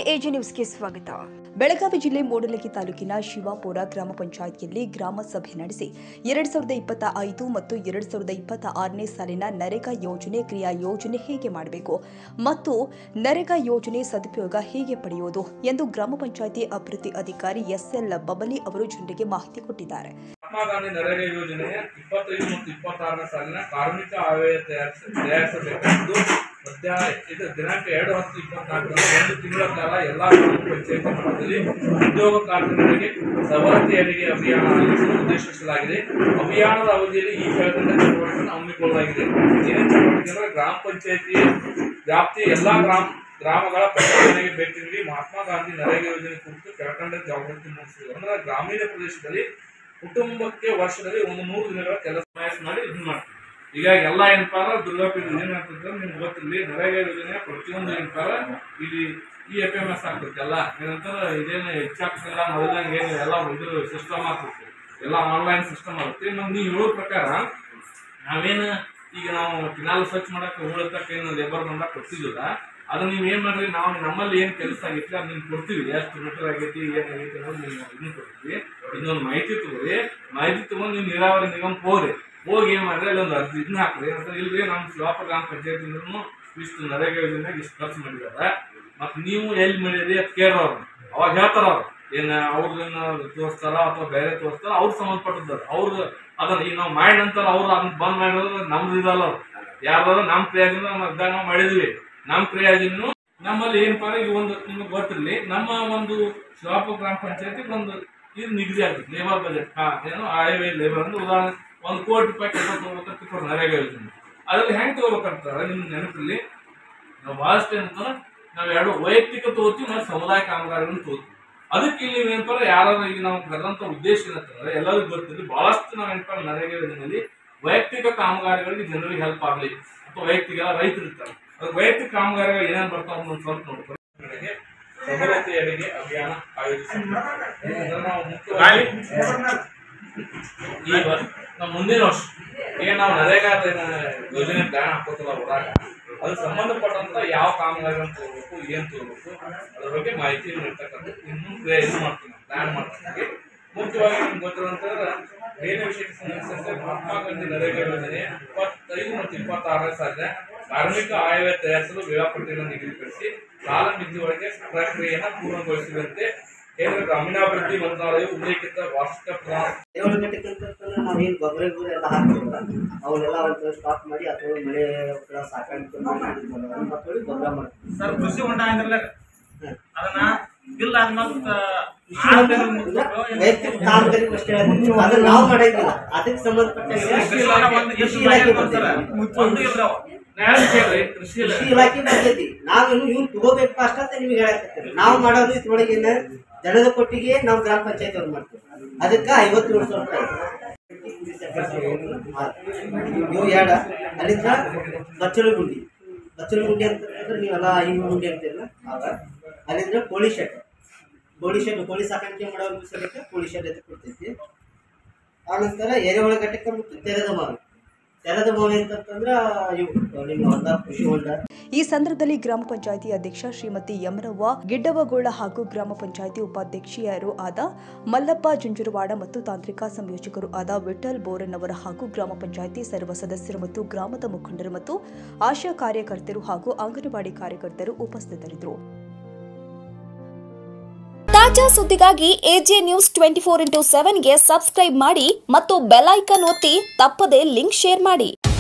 AG ನ್ಯೂಸ್ಗೆ ಸ್ವಾಗತ ಬೆಳಗಾವಿ ಜಿಲ್ಲೆ ಮೂಡಲಗಿ ತಾಲೂಕಿನ ಶಿವಾಪುರ ಗ್ರಾಮ ಪಂಚಾಯಿತಿಯಲ್ಲಿ ಗ್ರಾಮ ಸಭೆ ನಡೆಸಿ ಎರಡ್ ಸಾವಿರದ ಇಪ್ಪತ್ತ ಐದು ಮತ್ತು ಎರಡ್ ಸಾವಿರದ ಇಪ್ಪತ್ತ ಆರನೇ ಸಾಲಿನ ನರೇಗಾ ಯೋಜನೆ ಕ್ರಿಯಾ ಯೋಜನೆ ಹೇಗೆ ಮಾಡಬೇಕು ಮತ್ತು ನರೇಗಾ ಯೋಜನೆ ಸದುಪಯೋಗ ಹೇಗೆ ಪಡೆಯುವುದು ಎಂದು ಗ್ರಾಮ ಪಂಚಾಯಿತಿ ಅಭಿವೃದ್ಧಿ ಅಧಿಕಾರಿ ಎಸ್ಎಲ್ ಬಬಲಿ ಅವರು ಜನರಿಗೆ ಮಾಹಿತಿ ಕೊಟ್ಟಿದ್ದಾರೆ ಮಹಾತ್ಮ ಗಾಂಧಿ ನರೇಗಾ ಯೋಜನೆಯ ಇಪ್ಪತ್ತೈದು ಮತ್ತು ಇಪ್ಪತ್ತಾರನೇ ಸಾಲಿನ ಕಾರ್ಮಿಕ ಆಯವ್ಯಯ ತಯಾರಿಸ ತಯಾರಿಸಬೇಕೆಂದು ಮಧ್ಯಾಹ್ನ ಇದು ದಿನಾಂಕ ಎರಡು ಹತ್ತು ಇಪ್ಪತ್ನಾಲ್ಕರಂದು ಒಂದು ತಿಂಗಳ ಕಾಲ ಎಲ್ಲಾ ಗ್ರಾಮ ಪಂಚಾಯತಿ ಮಟ್ಟದಲ್ಲಿ ಉದ್ಯೋಗ ಕಾರ್ಮಿಕರಿಗೆ ಸವಲತ್ತಿಯರಿಗೆ ಅಭಿಯಾನ ಆಯೋಜಿಸಲು ಉದ್ದೇಶಿಸಲಾಗಿದೆ ಅಭಿಯಾನದ ಅವಧಿಯಲ್ಲಿ ಈ ಕೆಳಕಂಡ ಚಟುವಟಿಕೆಯನ್ನು ಹಮ್ಮಿಕೊಳ್ಳಲಾಗಿದೆ ಏನೇನು ಚಟುವಟಿಕೆ ಅಂದರೆ ಗ್ರಾಮ ಪಂಚಾಯತಿ ವ್ಯಾಪ್ತಿಯ ಎಲ್ಲಾ ಗ್ರಾಮ ಗ್ರಾಮಗಳ ಪ್ರತಿನಿಧಿಗಳಿಗೆ ಭೇಟಿ ನೀಡಿ ಮಹಾತ್ಮ ಗಾಂಧಿ ನರೇಗಾ ಯೋಜನೆ ಕುರಿತು ಕೆಳಕಂಡ ಜಾಗೃತಿ ಮೂಡಿಸುವುದು ಅಂದ್ರೆ ಗ್ರಾಮೀಣ ಪ್ರದೇಶದಲ್ಲಿ ಕುಟುಂಬಕ್ಕೆ ವರ್ಷದಲ್ಲಿ ಒಂದು ನೂರು ದಿನಗಳ ಕೆಲಸ ವಯಸ್ಸು ಮಾಡಿ ಇದನ್ನ ಮಾಡ್ತೀವಿ ಈಗ ಎಲ್ಲ ಏನಪ್ಪಾ ಅಂದ್ರೆ ದುರ್ಗಾ ಪೂಜೆ ಏನಾಗ್ತದೆ ನಿಮ್ಗೆ ಗೊತ್ತಿರಲಿ ನರೇಗಾ ಯೋಜನೆ ಪ್ರತಿಯೊಂದು ಏನಪ್ಪಾ ಅಂದ್ರೆ ಇಲ್ಲಿ ಈ ಎಫ್ ಎಮ್ ಎಸ್ ಆಗ್ತೈತೆ ಎಲ್ಲ ಏನಂತಾರೆ ಇದೇನು ಹೆಚ್ಚಾಗ್ತಿಲ್ಲ ಮೊದಲಂಗೆ ಏನು ಎಲ್ಲ ಇದು ಸಿಸ್ಟಮ್ ಆಗ್ತೈತೆ ಎಲ್ಲ ಆನ್ಲೈನ್ ಸಿಸ್ಟಮ್ ಆಗುತ್ತೆ ನಮ್ಗೆ ನೀವು ಹೇಳೋ ಪ್ರಕಾರ ನಾವೇನು ಈಗ ನಾವು ಕಿನಾಲ್ ಸ್ವಚ್ಛ ಮಾಡಕ್ಕೆ ಉಳಿತಕ್ಕ ಏನು ಲೇಬರ್ ಬಂದಾಗ ಕೊಡ್ತಿದ್ದಿಲ್ಲ ಅದು ನೀವು ಏನು ಮಾಡ್ರಿ ನಾವು ನಮ್ಮಲ್ಲಿ ಏನು ಕೆಲಸ ಆಗೈತಿ ಅದು ನಿಮ್ಗೆ ಕೊಡ್ತೀವಿ ಎಷ್ಟು ಮೀಟರ್ ಆಗೈತಿ ಏನಾಗೈತಿ ಅನ್ನೋದು ನೀವು ಇದನ್ನ ಕೊಡ್ತೀವಿ ಇದೊಂದು ಮಾಹಿತಿ ತಗೋರಿ ಮಾಹಿತಿ ತಗೊಂಡು ನೀವು ನೀರಾವರಿ ನಿಗಮ ಹೋಗ್ರಿ ಹೋಗಿ ಏನು ಮಾಡ್ರಿ ಅಲ್ಲಿ ಒಂದು ಅರ್ಜಿ ಇದನ್ನ ಹಾಕ್ರಿ ಅಂತ ಇಲ್ರಿ ನಮ್ಮ ಶಿವಾಪ ಗ್ರಾಮ ಪಂಚಾಯತಿಂದ್ರೂ ಇಷ್ಟು ನರೇಗಾ ಯೋಜನೆಗೆ ಇಷ್ಟು ಖರ್ಚು ಮಾಡಿದಾರೆ ಮತ್ತು ನೀವು ಎಲ್ಲಿ ಮಾಡಿರಿ ಅದು ಕೇಳೋರು ಅವಾಗ ಹೇಳ್ತಾರ ಅವ್ರು ಏನು ಅವ್ರನ್ನ ತೋರಿಸ್ತಾರ ಅಥವಾ ಬೇರೆ ತೋರಿಸ್ತಾರ ಅವ್ರು ಸಂಬಂಧಪಟ್ಟದ್ದು ಅವ್ರು ಅದನ್ನ ಈಗ ನಾವು ಮಾಡಿ ನಂತರ ಅವ್ರು ಅದನ್ನ ಬಂದ್ ಮಾಡಿರೋದು ನಮ್ದು ಇದಲ್ಲ ಅವ್ರು ಯಾರ್ದಾದ್ರು ನಮ್ಮ ಕ್ರಿಯಾದಿಂದ ನಾವು ಇದ್ದಾಗ ನಾವು ಮಾಡಿದ್ವಿ ನಮ್ಮ ಕ್ರಿಯಾದಿಂದ ನಮ್ಮಲ್ಲಿ ಏನಪ್ಪಾ ಅಂದ್ರೆ ಈಗ ಒಂದು ನಿಮ್ಗೆ ಗೊತ್ತಿರಲಿ ನಮ್ಮ ಒಂದು ಶಿವಾಪ ಗ್ರಾಮ ಪಂಚಾಯತಿಗೆ ಒಂದು ಇದು ನಿಗದಿ ಆಗುತ್ತೆ ಲೇಬರ್ ಬಜೆಟ್ ಹಾ ಏನು ಆಯವ್ಯಯ ಲೇಬರ್ ಅಂದ್ರೆ ಉದಾಹರಣೆ ಒಂದು ಕೋಟಿ ರೂಪಾಯಿ ಕೆಲಸ ತಗೋಬೇಕಂತ ತಿಳ್ಕೊಂಡು ನರೇಗಾ ಯೋಜನೆ ಅದ್ರಲ್ಲಿ ಹೆಂಗ್ ತಗೋಬೇಕಂತಾರೆ ನಿಮ್ಗೆ ನೆನಪಿರ್ಲಿ ನಾವು ಬಹಳಷ್ಟು ಏನಂದ್ರೆ ನಾವು ಎರಡು ವೈಯಕ್ತಿಕ ತಗೋತೀವಿ ಮತ್ತು ಸಮುದಾಯ ಕಾಮಗಾರಿಗಳನ್ನ ತಗೋತೀವಿ ಅದಕ್ಕೆ ಇಲ್ಲಿ ಏನಪ್ಪ ಯಾರು ಈಗ ನಾವು ಕರೆದಂತ ಉದ್ದೇಶ ಏನಂತಂದ್ರೆ ಎಲ್ಲರಿಗೂ ಗೊತ್ತಿರಲಿ ಬಹಳಷ್ಟು ನಾವು ಏನಪ್ಪ ನರೇಗಾ ಯೋಜನೆಯಲ್ಲಿ ವೈಯಕ್ತಿಕ ಕಾಮಗಾರಿಗಳಿಗೆ ಜನರಿಗೆ ಹೆಲ್ಪ್ ಆಗಲಿ ಅಥವಾ ವೈಯಕ್ತಿಕ ರೈತರು ಇರ್ತಾರೆ ಅದು ವೈಯಕ್ತಿಕ ಕಾಮಗಾರಿಗಳು ಏನೇನು ಬರ್ತಾವ ಅನ್ನೋದು ಸ್ವಲ್ಪ ನೋಡ್ತಾರೆ ಸಬಲತೆಯರಿಗೆ ಅಭಿಯಾನ ಆಯೋಜಿಸಿದ್ದಾರೆ ನಾವು ಮುಖ್ಯವಾಗಿ ಈ ವರ್ಷ ನಮ್ಮ ಮುಂದಿನ ವರ್ಷ ಏನ್ ನಾವು ನರೇಗಾ ಯೋಜನೆ ಪ್ಲಾನ್ ಹಾಕೋತಲ್ಲ ಹೋದಾಗ ಅದು ಸಂಬಂಧಪಟ್ಟಂತ ಯಾವ ಕಾಮಗಾರಿಗಳನ್ನು ತಗೋಬೇಕು ಏನ್ ತಗೋಬೇಕು ಅದ್ರ ಬಗ್ಗೆ ಮಾಹಿತಿ ನೀಡ್ತಕ್ಕಂಥ ಇನ್ನೂ ಕ್ರಿಯೆ ಇದು ಮಾಡ್ತೀವಿ ಪ್ಲಾನ್ ಮಾಡ್ತೀವಿ ಮುಖ್ಯವಾಗಿ ನಿಮ್ಗೆ ಗೊತ್ತಿರುವಂತಂದ್ರೆ ಬೇರೆ ವಿಷಯಕ್ಕೆ ಸಂಬಂಧಿಸಿದಂತೆ ಮಹಾತ್ಮ ಗಾಂಧಿ ನರೇಗಾ ಯೋಜನೆ ಇಪ್ಪತ್ತೈದು ಮತ್ತು ಇಪ್ಪತ್ತಾರನೇ ಸಾಲಿನ ಕಾರ್ಮಿಕ ಆಯವ್ಯಯ ತಯಾರಿಸಲು ವೇಳಾಪಟ್ಟಿಯನ್ನು ನಿಗದಿಪಡಿಸಿ ಕಾಲ ಮಿತಿಯೊಳಗೆ ಪ್ರಕ್ರಿಯೆಯನ್ನು ಪೂರ್ಣಗೊಳಿಸುವಂತೆ ಕೇಂದ್ರ ಗ್ರಾಮೀಣಾಭಿವೃದ್ಧಿ ಮಂತ್ರಾಲಯವು ಉಲ್ಲೇಖಿತ ವಾರ್ಷಿಕ ಪ್ರಧಾನ ಏಳು ಗಂಟೆಗೆ ನಾವೇನು ಗೊಬ್ಬರ ಗಿಬ್ಬರ ಎಲ್ಲ ಹಾಕ್ತೀವಲ್ಲ ಅವನ್ನೆಲ್ಲ ಒಂದು ಸ್ಟಾಪ್ ಮಾಡಿ ಅಥವಾ ಮಳೆ ಹುಳ ಸಾಕಾಣಿಕೆ ಮಾಡಿ ಮಕ್ಕಳು ಗೊಬ್ಬರ ಮಾಡ್ತೀವಿ ಸರ್ ಕೃಷಿ ಹೊಂಡ ಅಂದ್ರಲ್ಲ ಅದನ್ನ ಬಿಲ್ ಆದ್ಮೇಲೆ ವೈಯಕ್ತಿಕ ಕಾಮಗಾರಿ ಅಷ್ಟೇ ಹೇಳ್ತೀನಿ. ಅದನ್ನ ನಾವು ಮಾಡಂಗಿಲ್ಲ ಅದಕ್ಕೆ ಸಂಬಂಧಪಟ್ಟ ಕೃಷಿ ಇಲಾಖೆ ಒಂದು ಕೃಷಿ ಎಷ್ಟು ಇಲಾಖೆ ಮಾಡಿ ಬರ್ತದೆ. ಕೊಡ್ತಾರೆ ಒಂದು ಇಲ್ರಿ ಅವ ನ್ಯಾಯ ಕೇಳ್ರಿ ಕೃಷಿ ಇಲ್ಲ ಕೃಷಿ ಇಲಾಖೆ ಬರ್ತೈತಿ ನಾವೇನು ಇವ್ರು ತಗೋಬೇಕು ಅಷ್ಟ ಅಂತ ನಿಮ್ಗೆ ಹೇಳಕತ್ತೀವಿ ನಾವು ಮಾಡೋದು ಇದ್ರೊಳಗಿನ ಜನದ ಕೊಟ್ಟಿಗೆ ನಾವು ಗ್ರಾಮ ಪಂಚಾಯತ್ ಅವ್ರು ಮಾಡ್ತೀವಿ ಅದಕ್ಕೆ ಐವತ್ತೇಳು ಸಾವಿರ ರೂಪಾಯಿ ಇವು ಎರಡ ಅಲ್ಲಿಂದ ಬಚ್ಚಲು ಗುಂಡಿ ಬಚ್ಚಲು ಗುಂಡಿ ಅಂತ ಅಂದ್ರೆ ನೀವೆಲ್ಲ ಹಿಂಗ್ ಗುಂಡಿ ಅಂತೀರಲ್ಲ ಆಗ ಅಲ್ಲಿಂದ ಕೋಳಿ ಶೆಡ್ ಕೋಳಿ ಶೆಡ್ ಕೋಳಿ ಸಾಕಾಣಿಕೆ ಮಾಡೋರು ಸಲಕ್ಕೆ ಕೋಳಿ ಶೆಡ್ ಅಂತ ಕೊಡ್ತೈತಿ ಆನಂತರ ಎರೆಹುಳ ಘಟಕ ಮತ್ತು ತೆರೆದ ಮಾವಿ ತೆರೆದ ಮಾವಿ ಅಂತಂದ್ರೆ ಇವು ನಿಮ್ಮ ಹೊಂಡ ಕೃಷಿ ಹೊಂಡ ಈ ಸಂದರ್ಭದಲ್ಲಿ ಗ್ರಾಮ ಪಂಚಾಯಿತಿ ಅಧ್ಯಕ್ಷ ಶ್ರೀಮತಿ ಯಮರವ್ವ ಗಿಡ್ಡವಗೋಳ ಹಾಗೂ ಗ್ರಾಮ ಪಂಚಾಯಿತಿ ಉಪಾಧ್ಯಕ್ಷೆಯರು ಆದ ಮಲ್ಲಪ್ಪ ಜುಂಜುರವಾಡ ಮತ್ತು ತಾಂತ್ರಿಕ ಸಂಯೋಜಕರು ಆದ ವಿಠಲ್ ಬೋರನ್ನವರ ಹಾಗೂ ಗ್ರಾಮ ಪಂಚಾಯಿತಿ ಸರ್ವ ಸದಸ್ಯರು ಮತ್ತು ಗ್ರಾಮದ ಮುಖಂಡರು ಮತ್ತು ಆಶಾ ಕಾರ್ಯಕರ್ತರು ಹಾಗೂ ಅಂಗನವಾಡಿ ಕಾರ್ಯಕರ್ತರು ಉಪಸ್ಥಿತರಿದ್ದರು ತಾಜಾ ಸುದ್ದಿಗಾಗಿ AJ news twenty four into ಸೆವೆನ್ಗೆ ಸಬ್ಸ್ಕ್ರೈಬ್ ಮಾಡಿ ಮತ್ತು ಬೆಲ್ ಐಕನ್ ಒತ್ತಿ ತಪ್ಪದೇ ಲಿಂಕ್ ಶೇರ್ ಮಾಡಿ